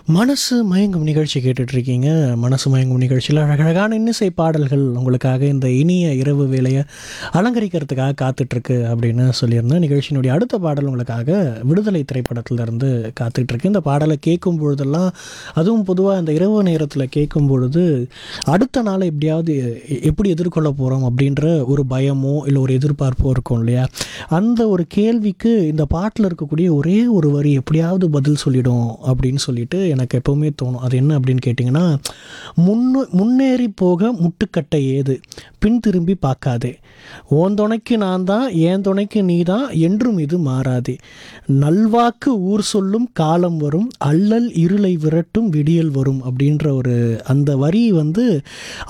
மனசு மயங்கும் நிகழ்ச்சி கேட்டுட்டு இருக்கீங்க மனசு மயங்கும் நிகழ்ச்சியில் அழகழகான இன்னிசை பாடல்கள் உங்களுக்காக இந்த இனிய இரவு வேலையை அலங்கரிக்கிறதுக்காக காத்துட்ருக்கு அப்படின்னு சொல்லியிருந்தேன் நிகழ்ச்சியினுடைய அடுத்த பாடல் உங்களுக்காக விடுதலை திரைப்படத்திலிருந்து காத்துட்ருக்கு இந்த பாடலை கேட்கும் பொழுதெல்லாம் அதுவும் பொதுவாக இந்த இரவு நேரத்தில் கேட்கும் பொழுது அடுத்த நாளை எப்படியாவது எ- எப்படி எதிர்கொள்ள போகிறோம் அப்படின்ற ஒரு பயமோ இல்லை ஒரு எதிர்பார்ப்போ இருக்கும் இல்லையா அந்த ஒரு கேள்விக்கு இந்த பாட்டில் இருக்கக்கூடிய ஒரே ஒரு வரி எப்படியாவது பதில் சொல்லிடும் அப்படின்னு சொல்லிட்டு எனக்கு எப்போவுமே தோணும் அது என்ன அப்படின்னு கேட்டிங்கன்னா முன்னு முன்னேறி போக முட்டுக்கட்டை ஏது பின் திரும்பி பார்க்காதே ஓன் துணைக்கு நான் தான் என் துணைக்கு நீ தான் என்றும் இது மாறாதே நல்வாக்கு ஊர் சொல்லும் காலம் வரும் அல்லல் இருளை விரட்டும் விடியல் வரும் அப்படின்ற ஒரு அந்த வரி வந்து